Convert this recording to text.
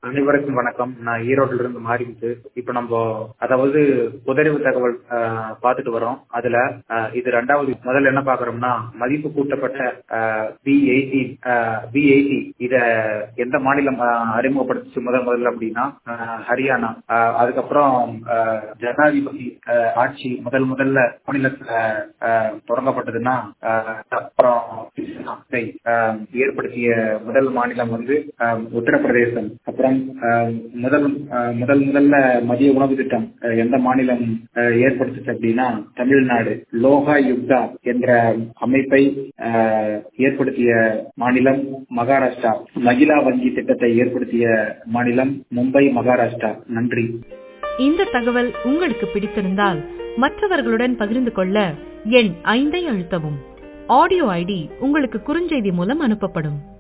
அனைவருக்கும் வணக்கம் நான் ஈரோட்டில இருந்து மாறிட்டு இப்ப நம்ம அதாவது புதறிவு தகவல் அஹ், பார்த்துட்டு வரோம் அதுல அஹ், இது ரெண்டாவது முதல்ல என்ன பாக்குறோம்னா மதிப்பு கூட்டப்பட்ட பி எயிட்டி பி எயிட்டி இத எந்த மாநிலம் அஹ், அறிமுகப்படுத்துச்சு முதல் முதல்ல அப்படின்னா அஹ், ஹரியானா அஹ், அதுக்கப்புறம் அஹ், ஜனாதிபதி அஹ், ஆட்சி முதல் முதல்ல மாநிலத்துல அஹ், தொடங்கப்பட்டதுன்னா அஹ், அப்புறம் இதை, அஹ், ஏற்படுத்திய முதல் மாநிலம் வந்து அஹ், உத்தரப்பிரதேசம் அப்புறம் அஹ், முதல் அஹ், முதல் முதல்ல மதிய உணவு திட்டம் அஹ், எந்த மாநிலம் அஹ், ஏற்படுத்துச்சு அப்படின்னா தமிழ்நாடு லோகா யுக்தா என்ற அமைப்பை அஹ், ஏற்படுத்திய மாநிலம் மகாராஷ்டிரா மகிழா வங்கி திட்டத்தை ஏற்படுத்திய மாநிலம் மும்பை மகாராஷ்டிரா நன்றி இந்த தகவல் உங்களுக்கு பிடித்திருந்தால் மற்றவர்களுடன் பகிர்ந்து கொள்ள எண் ஐந்தை அழுத்தவும் ஆடியோ ஐடி உங்களுக்கு குறுஞ்செய்தி மூலம் அனுப்பப்படும்